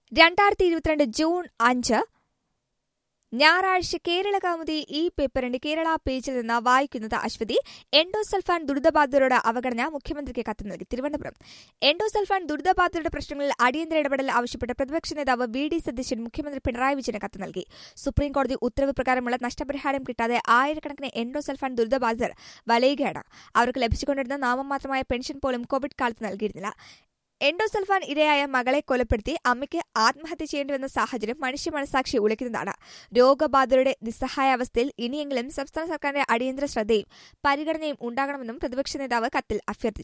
രണ്ടായിരത്തി ഇരുപത്തിരണ്ട് ജൂൺ അഞ്ച് ഞായറാഴ്ച കേരള കൗമുദി ഈ പേപ്പറിന്റെ കേരള പേജിൽ നിന്ന് വായിക്കുന്നത് അശ്വതി എൻഡോസൾഫാൻ ദുരിതബാധിതരോട് അവഗണന മുഖ്യമന്ത്രിക്ക് കത്ത് നൽകി തിരുവനന്തപുരം എൻഡോസൾഫാൻ ദുരിതബാധിതരുടെ പ്രശ്നങ്ങളിൽ അടിയന്തര ഇടപെടൽ ആവശ്യപ്പെട്ട് പ്രതിപക്ഷ നേതാവ് വി ഡി സതീശൻ മുഖ്യമന്ത്രി പിണറായി വിജയന് കത്ത് നൽകി സുപ്രീംകോടതി ഉത്തരവ് പ്രകാരമുള്ള നഷ്ടപരിഹാരം കിട്ടാതെ ആയിരക്കണക്കിന് എൻഡോസൾഫാൻ ദുരിതബാധിതർ വലയുകയാണ് അവർക്ക് ലഭിച്ചുകൊണ്ടിരുന്ന നാമമാത്രമായ പെൻഷൻ പോലും കോവിഡ് കാലത്ത് നൽകിയിരുന്നില്ല എൻഡോസൾഫാൻ ഇരയായ മകളെ കൊലപ്പെടുത്തി അമ്മയ്ക്ക് ആത്മഹത്യ ചെയ്യേണ്ടിവന്ന സാഹചര്യം മനുഷ്യ മനസാക്ഷി ഉളിക്കുന്നതാണ് രോഗബാധിതരുടെ നിസ്സഹായാവസ്ഥയിൽ ഇനിയെങ്കിലും സംസ്ഥാന സർക്കാരിന്റെ അടിയന്തര ശ്രദ്ധയും പരിഗണനയും ഉണ്ടാകണമെന്നും പ്രതിപക്ഷ നേതാവ് കത്തിൽ അഭ്യർത്ഥിച്ചു